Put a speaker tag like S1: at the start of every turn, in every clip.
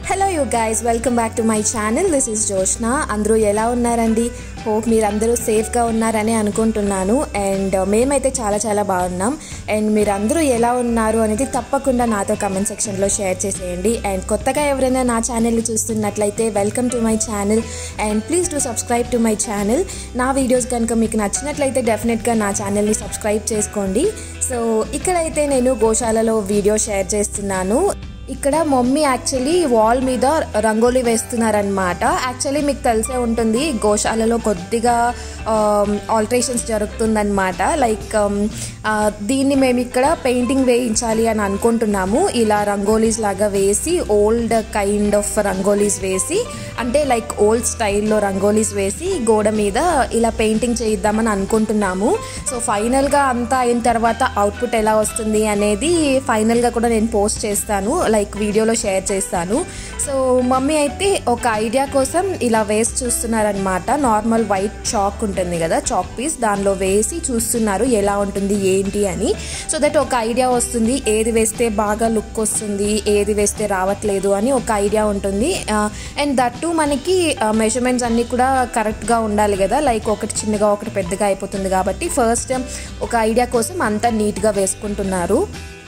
S1: hello you guys welcome back to my channel this is Joshna అందరూ ఎలా ఉన్నారండి hope మీరు అందరూ సేఫ్గా ఉన్నారని అనుకుంటున్నాను అండ్ మేమైతే చాలా చాలా బాగున్నాం అండ్ మీరు అందరూ ఎలా ఉన్నారు అనేది తప్పకుండా నాతో కమెంట్ సెక్షన్లో షేర్ చేసేయండి అండ్ కొత్తగా ఎవరైనా నా ఛానల్ని చూస్తున్నట్లయితే welcome to my channel and please to subscribe to my channel నా వీడియోస్ కనుక మీకు నచ్చినట్లయితే డెఫినెట్గా నా ఛానల్ని సబ్స్క్రైబ్ చేసుకోండి సో ఇక్కడైతే నేను గోశాలలో వీడియో షేర్ చేస్తున్నాను ఇక్కడ మమ్మీ యాక్చువల్లీ వాల్ మీద రంగోలీ వేస్తున్నారనమాట యాక్చువల్లీ మీకు తెలిసే ఉంటుంది గోశాలలో కొద్దిగా ఆల్టరేషన్స్ జరుగుతుందన్నమాట లైక్ దీన్ని మేము ఇక్కడ పెయింటింగ్ వేయించాలి అని అనుకుంటున్నాము ఇలా రంగోలీస్ లాగా వేసి ఓల్డ్ కైండ్ ఆఫ్ రంగోలీస్ వేసి అంటే లైక్ ఓల్డ్ స్టైల్లో రంగోలీస్ వేసి గోడ మీద ఇలా పెయింటింగ్ చేయిద్దామని అనుకుంటున్నాము సో ఫైనల్గా అంతా అయిన తర్వాత అవుట్పుట్ ఎలా వస్తుంది అనేది ఫైనల్గా కూడా నేను పోస్ట్ చేస్తాను లైక్ వీడియోలో షేర్ చేస్తాను సో మమ్మీ అయితే ఒక ఐడియా కోసం ఇలా వేసి చూస్తున్నారనమాట నార్మల్ వైట్ చాక్ ఉంటుంది కదా చాక్ పీస్ దానిలో వేసి చూస్తున్నారు ఎలా ఉంటుంది ఏంటి అని సో దట్ ఒక ఐడియా వస్తుంది ఏది వేస్తే బాగా లుక్ వస్తుంది ఏది వేస్తే రావట్లేదు అని ఒక ఐడియా ఉంటుంది అండ్ దట్టు మనకి మెజర్మెంట్స్ అన్నీ కూడా కరెక్ట్గా ఉండాలి కదా లైక్ ఒకటి చిన్నగా ఒకటి పెద్దగా అయిపోతుంది కాబట్టి ఫస్ట్ ఒక ఐడియా కోసం అంతా నీట్గా వేసుకుంటున్నారు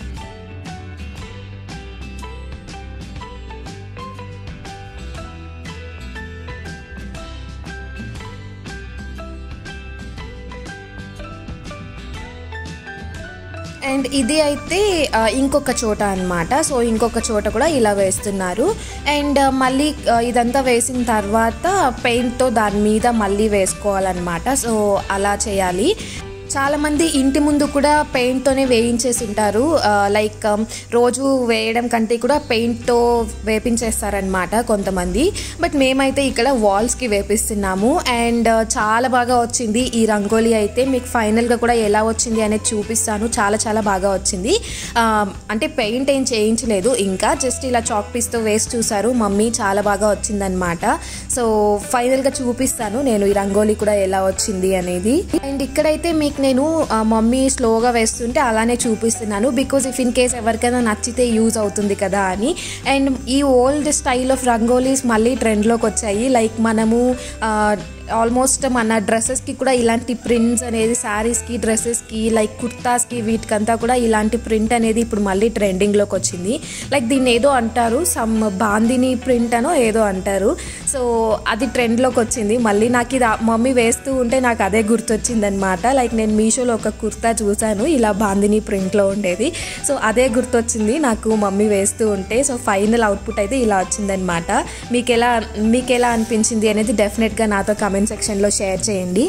S1: అండ్ ఇది అయితే ఆ, ఇంకొక చోట అన్నమాట సో ఇంకొక చోట కూడా ఇలా వేస్తున్నారు అండ్ మళ్ళీ ఆ, ఇదంతా వేసిన తర్వాత పెయింట్తో దాని మీద మళ్ళీ వేసుకోవాలన్నమాట సో అలా చేయాలి చాలామంది ఇంటి ముందు కూడా పెయింట్తోనే వేయించేసి ఉంటారు ఆ, లైక్ ఆమ్, రోజు వేయడం కంటే కూడా పెయింట్తో వేపించేస్తారనమాట కొంతమంది బట్ మేమైతే ఇక్కడ వాల్స్కి వేపిస్తున్నాము అండ్ చాలా బాగా వచ్చింది ఈ రంగోలీ అయితే మీకు ఫైనల్గా కూడా ఎలా వచ్చింది అనేది చూపిస్తాను చాలా చాలా బాగా వచ్చింది ఆ, అంటే పెయింట్ ఏం చేయించలేదు ఇంకా జస్ట్ ఇలా చాక్ పీస్తో వేసి చూసారు మమ్మీ చాలా బాగా వచ్చిందనమాట సో ఫైనల్గా చూపిస్తాను నేను ఈ రంగోలీ కూడా ఎలా వచ్చింది అనేది అండ్ ఇక్కడైతే మీకు నేను ఆ, మమ్మీ స్లోగా వేస్తుంటే అలానే చూపిస్తున్నాను బికాజ్ ఇఫ్ ఇన్ కేస్ ఎవరికైనా నచ్చితే యూజ్ అవుతుంది కదా అని అండ్ ఈ ఓల్డ్ స్టైల్ ఆఫ్ రంగోలీస్ మళ్ళీ ట్రెండ్లోకి వచ్చాయి లైక్ మనము ఆ, ఆల్మోస్ట్ మన డ్రెస్సెస్కి కూడా ఇలాంటి ప్రింట్స్ అనేది శారీస్కి డ్రెస్సెస్కి లైక్ కుర్తాస్కి వీటికంతా కూడా ఇలాంటి ప్రింట్ అనేది ఇప్పుడు మళ్ళీ ట్రెండింగ్లోకి వచ్చింది లైక్ దీన్ని ఏదో అంటారు సమ్ బాందిని ప్రింట్ అనో ఏదో అంటారు సో అది ట్రెండ్లోకి వచ్చింది మళ్ళీ నాకు ఇది ఆ- మమ్మీ వేస్తూ ఉంటే నాకు అదే గుర్తొచ్చింది అనమాట లైక్ నేను మీషోలో ఒక కుర్తా చూశాను ఇలా బాందిని ప్రింట్లో ఉండేది సో అదే గుర్తొచ్చింది నాకు మమ్మీ వేస్తూ ఉంటే సో ఫైనల్ అవుట్పుట్ అయితే ఇలా వచ్చిందనమాట మీకు ఎలా మీకు ఎలా అనిపించింది అనేది డెఫినెట్గా నాతో కమెంట్ సెక్షన్లో షేర్ చేయండి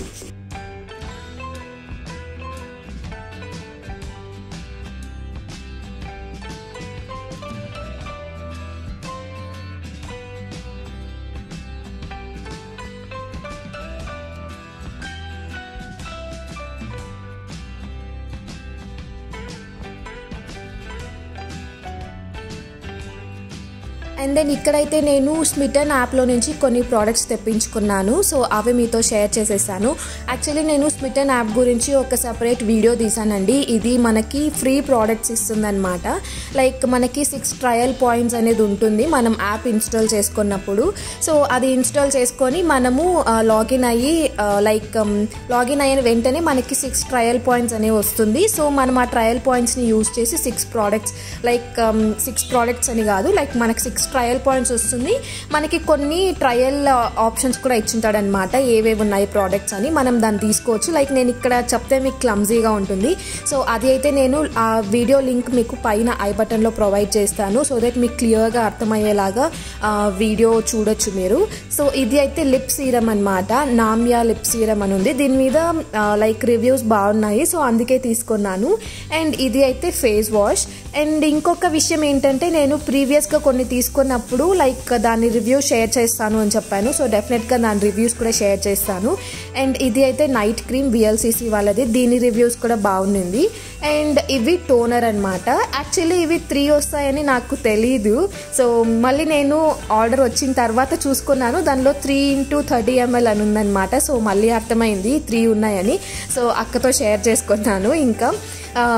S1: అండ్ దెన్ ఇక్కడైతే నేను స్మిటన్ యాప్లో నుంచి కొన్ని ప్రోడక్ట్స్ తెప్పించుకున్నాను సో అవి మీతో షేర్ చేసేసాను యాక్చువల్లీ నేను స్మిటన్ యాప్ గురించి ఒక సపరేట్ వీడియో తీసానండి ఇది మనకి ఫ్రీ ప్రోడక్ట్స్ ఇస్తుందన్నమాట లైక్ మనకి సిక్స్ ట్రయల్ పాయింట్స్ అనేది ఉంటుంది మనం యాప్ ఇన్స్టాల్ చేసుకున్నప్పుడు సో అది ఇన్స్టాల్ చేసుకొని మనము లాగిన్ అయ్యి లైక్ లాగిన్ అయిన వెంటనే మనకి సిక్స్ ట్రయల్ పాయింట్స్ అనేవి వస్తుంది సో మనం ఆ ట్రయల్ పాయింట్స్ని యూజ్ చేసి six products like six products అని కాదు లైక్ మనకి సిక్స్ ట్రయల్ పాయింట్స్ వస్తుంది మనకి కొన్ని ట్రయల్ ఆప్షన్స్ కూడా ఇచ్చింటాడనమాట ఏవేవి ఉన్నాయి ప్రోడక్ట్స్ అని మనం దాన్ని తీసుకోవచ్చు లైక్ నేను ఇక్కడ చెప్తే మీకు క్లమ్జీగా ఉంటుంది సో అది అయితే నేను ఆ వీడియో లింక్ మీకు పైన ఐ బటన్లో ప్రొవైడ్ చేస్తాను సో దట్ మీకు క్లియర్గా అర్థమయ్యేలాగా ఆ, వీడియో చూడొచ్చు మీరు సో ఇది అయితే లిప్ సీరం అనమాట నామ్యా లిప్ సీరం అని ఉంది దీని మీద ఆ, లైక్ రివ్యూస్ బాగున్నాయి సో అందుకే తీసుకున్నాను అండ్ ఇది అయితే ఫేస్ వాష్ అండ్ ఇంకొక విషయం ఏంటంటే నేను ప్రీవియస్గా కొన్ని తీసుకున్నప్పుడు లైక్ దాని రివ్యూ షేర్ చేస్తాను అని చెప్పాను సో డెఫినెట్గా దాని రివ్యూస్ కూడా షేర్ చేస్తాను అండ్ ఇది అయితే నైట్ క్రీమ్ విఎల్సిసి వాళ్ళది దీని రివ్యూస్ కూడా బాగుంది అండ్ ఇవి టోనర్ అనమాట యాక్చువల్లీ ఇవి త్రీ వస్తాయని నాకు తెలీదు సో మళ్ళీ నేను ఆర్డర్ వచ్చిన తర్వాత చూసుకున్నాను దానిలో త్రీ ఇంటూ థర్టీ ఎంఎల్ అని ఉందన్నమాట సో మళ్ళీ అర్థమైంది త్రీ ఉన్నాయని సో అక్కతో షేర్ చేసుకున్నాను ఇంకా ఆ,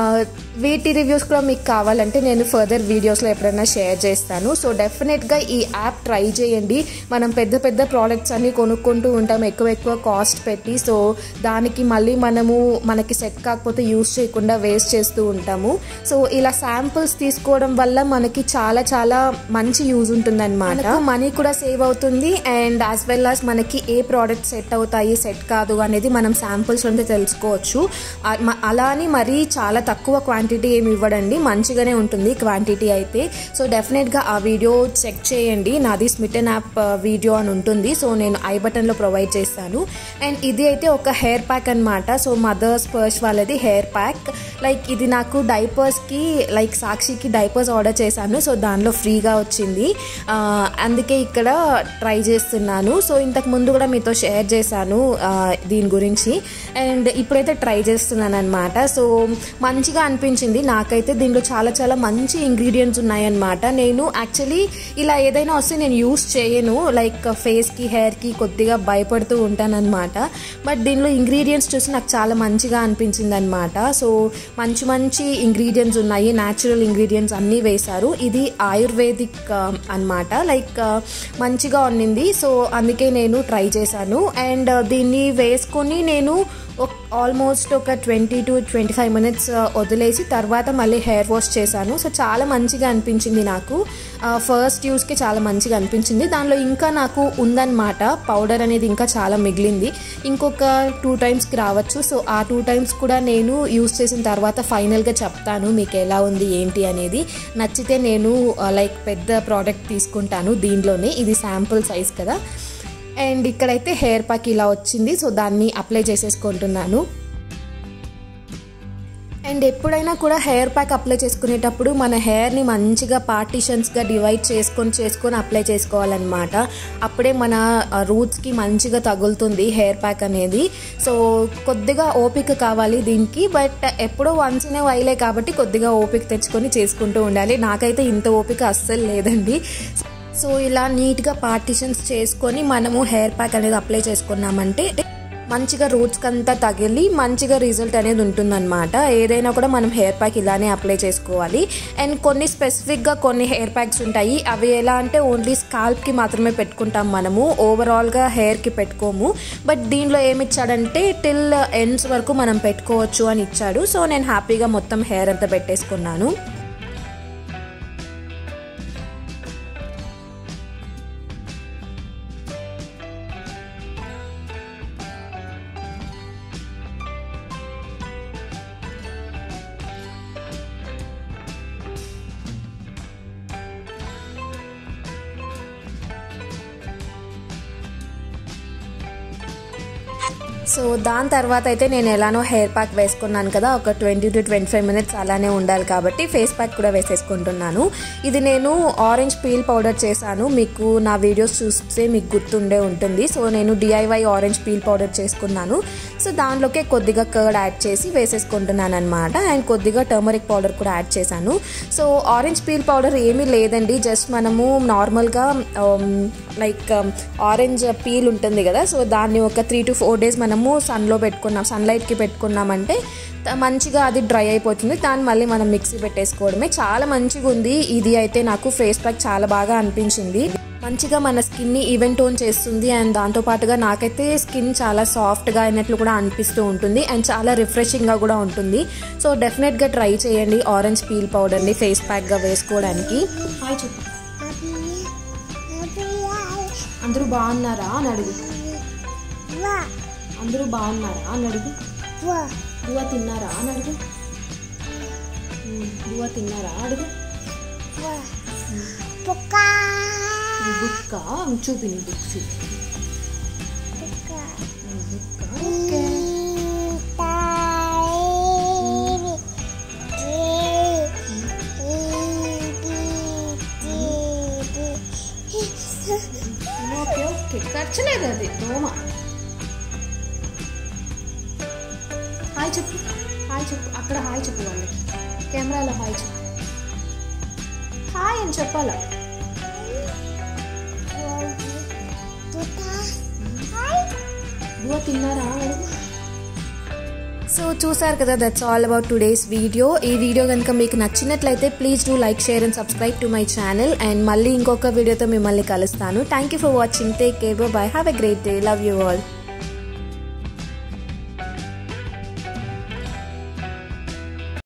S1: వీటి రివ్యూస్ కూడా మీకు కావాలంటే నేను ఫర్దర్ వీడియోస్లో ఎప్పుడైనా షేర్ చేస్తాను సో డెఫినెట్గా ఈ యాప్ ట్రై చేయండి మనం పెద్ద పెద్ద ప్రోడక్ట్స్ అన్ని కొనుక్కుంటూ ఉంటాం ఎక్కువ ఎక్కువ కాస్ట్ పెట్టి సో దానికి మళ్ళీ మనము మనకి సెట్ కాకపోతే యూస్ చేయకుండా వేస్ట్ చేస్తూ ఉంటాము సో ఇలా శాంపుల్స్ తీసుకోవడం వల్ల మనకి చాలా చాలా మంచి యూజ్ ఉంటుందన్నమాట మనీ కూడా సేవ్ అవుతుంది అండ్ యాజ్ వెల్ యాజ్ మనకి ఏ ప్రోడక్ట్ సెట్ అవుతాయి సెట్ కాదు అనేది మనం శాంపుల్స్ ఉంటే తెలుసుకోవచ్చు ఆ- మ- అలా అని మరీ చాలా తక్కువ క్వాంటిటీ ఏమి ఇవ్వడండి మంచిగానే ఉంటుంది క్వాంటిటీ అయితే సో డెఫినెట్గా ఆ వీడియో చెక్ చేయండి నాది స్మిటన్ యాప్ వీడియో అని ఉంటుంది సో నేను ఐ బటన్లో ప్రొవైడ్ చేస్తాను అండ్ ఇది అయితే ఒక హెయిర్ ప్యాక్ అనమాట సో మదర్స్ పర్స్ వాళ్ళది హెయిర్ ప్యాక్ లైక్ ఇది నాకు డైపర్స్కి లైక్ సాక్షికి డైపర్స్ ఆర్డర్ చేశాను సో దానిలో ఫ్రీగా వచ్చింది ఆ, అందుకే ఇక్కడ ట్రై చేస్తున్నాను సో ఇంతకు ముందు కూడా మీతో షేర్ చేశాను ఆ, దీని గురించి అండ్ ఇప్పుడైతే ట్రై చేస్తున్నాను అనమాట సో మంచిగా అనిపించింది నాకైతే దీనిలో చాలా చాలా మంచి ఇంగ్రీడియంట్స్ ఉన్నాయన్నమాట నేను యాక్చువల్లీ ఇలా ఏదైనా వస్తే నేను యూస్ చేయను లైక్ ఫేస్కి హెయిర్కి కొద్దిగా భయపడుతూ ఉంటానన్నమాట బట్ దీనిలో ఇంగ్రీడియంట్స్ చూసి నాకు చాలా మంచిగా అనిపించింది అనమాట సో మంచి మంచి ఇంగ్రీడియంట్స్ ఉన్నాయి న్యాచురల్ ఇంగ్రీడియంట్స్ అన్నీ వేశారు ఇది ఆయుర్వేదిక్ అన్నమాట లైక్ మంచిగా ఉన్నింది సో అందుకే నేను ట్రై చేశాను అండ్ దీన్ని వేసుకొని నేను ఆల్మోస్ట్ ఒక twenty to twenty five minutes వదిలేసి తర్వాత మళ్ళీ హెయిర్ వాష్ చేశాను సో చాలా మంచిగా అనిపించింది నాకు ఫస్ట్ యూస్కి చాలా మంచిగా అనిపించింది దానిలో ఇంకా నాకు ఉందన్నమాట పౌడర్ అనేది ఇంకా చాలా మిగిలింది ఇంకొక టూ టైమ్స్కి రావచ్చు సో ఆ టూ టైమ్స్ కూడా నేను యూస్ చేసిన తర్వాత ఫైనల్గా చెప్తాను మీకు ఎలా ఉంది ఏంటి అనేది నచ్చితే నేను లైక్ పెద్ద ప్రోడక్ట్ తీసుకుంటాను దీనిలోనే ఇది శాంపుల్ సైజ్ కదా అండ్ ఇక్కడైతే హెయిర్ ప్యాక్ ఇలా వచ్చింది సో దాన్ని అప్లై చేసేసుకుంటున్నాను అండ్ ఎప్పుడైనా కూడా హెయిర్ ప్యాక్ అప్లై చేసుకునేటప్పుడు మన హెయిర్ని మంచిగా పార్టీషన్స్గా డివైడ్ చేసుకొని చేసుకొని అప్లై చేసుకోవాలన్నమాట అప్పుడే మన రూట్స్కి మంచిగా తగులుతుంది హెయిర్ ప్యాక్ అనేది సో కొద్దిగా ఓపిక కావాలి దీనికి బట్ ఎప్పుడో వన్స్ ఇన్ వైలే కాబట్టి కొద్దిగా ఓపిక తెచ్చుకొని చేసుకుంటూ ఉండాలి నాకైతే ఇంత ఓపిక అస్సలు లేదండి సో ఇలా నీట్గా పార్టిషన్స్ చేసుకొని మనము హెయిర్ ప్యాక్ అనేది అప్లై చేసుకున్నామంటే మంచిగా రూట్స్కి అంతా తగిలి మంచిగా రిజల్ట్ అనేది ఉంటుందన్నమాట ఏదైనా కూడా మనం హెయిర్ ప్యాక్ ఇలానే అప్లై చేసుకోవాలి అండ్ కొన్ని స్పెసిఫిక్గా కొన్ని హెయిర్ ప్యాక్స్ ఉంటాయి అవి ఎలా అంటే ఓన్లీ స్కాల్ప్కి మాత్రమే పెట్టుకుంటాం మనము ఓవరాల్గా హెయిర్కి పెట్టుకోము బట్ దీనిలో ఏమి ఇచ్చాడంటే టిల్ ఎండ్స్ వరకు మనం పెట్టుకోవచ్చు అని ఇచ్చాడు సో నేను హ్యాపీగా మొత్తం హెయిర్ అంతా పెట్టేసుకున్నాను సో దాని తర్వాత అయితే నేను ఎలానో హెయిర్ ప్యాక్ వేసుకున్నాను కదా ఒక twenty to twenty five minutes అలానే ఉండాలి కాబట్టి ఫేస్ ప్యాక్ కూడా వేసేసుకుంటున్నాను ఇది నేను ఆరెంజ్ పీల్ పౌడర్ చేశాను మీకు నా వీడియోస్ చూస్తే మీకు గుర్తుండే ఉంటుంది సో నేను డిఐవై ఆరెంజ్ పీల్ పౌడర్ చేసుకున్నాను సో దాంట్లోకే కొద్దిగా కర్డ్ యాడ్ చేసి వేసేసుకుంటున్నాను అనమాట అండ్ కొద్దిగా టర్మరిక్ పౌడర్ కూడా యాడ్ చేశాను సో ఆరెంజ్ పీల్ పౌడర్ ఏమీ లేదండి జస్ట్ మనము నార్మల్గా లైక్ ఆరెంజ్ పీల్ ఉంటుంది కదా సో దాన్ని ఒక త్రీ టు ఫోర్ డేస్ మనము సన్లో పెట్టుకున్నాం సన్లైట్కి పెట్టుకున్నామంటే త- మంచిగా అది డ్రై అయిపోతుంది దాన్ని మళ్ళీ మనం మిక్సీ పెట్టేసుకోవడమే చాలా మంచిగా ఉంది ఇది అయితే నాకు ఫేస్ ప్యాక్ చాలా బాగా అనిపించింది మంచిగా మన స్కిన్ని ఈవెన్ టోన్ చేస్తుంది అండ్ దాంతోపాటుగా నాకైతే స్కిన్ చాలా సాఫ్ట్గా అయినట్లు కూడా అనిపిస్తూ ఉంటుంది అండ్ చాలా రిఫ్రెషింగ్గా కూడా ఉంటుంది సో డెఫినెట్గా ట్రై చేయండి ఆరెంజ్ పీల్ పౌడర్ని ఫేస్ ప్యాక్గా వేసుకోవడానికి హాయ్ చెప్పు అందరూ బాగున్నారా అని అడుగు అందరూ బాగున్నారా అని అడుగు దువ్వ తిన్నారా అని అడుగు ఉమ్, దువ్వ తిన్నారా అడుగు నీ బుక్క చూపి నీ బుక్ చూపి నీ బుక్క ఓకే ఓకే ఓకే ఖర్చులేదు అది దోమ హాయ్ చెప్పు హాయ్ చెప్పు అక్కడ హాయ్ చెప్పు వాళ్ళకి కెమెరాలో హాయ్ చెప్పు హాయ్ అని చెప్పాలా బువ్వ తిన్నారా అడుగు సో చూసారు కదా that's all about today's video ఈ వీడియో కనుక మీకు నచ్చినట్లయితే please do like share and subscribe to my channel and మళ్ళీ ఇంకొక వీడియోతో మిమ్మల్ని కలుస్తాను thank you for watching take care bye have a great day love you all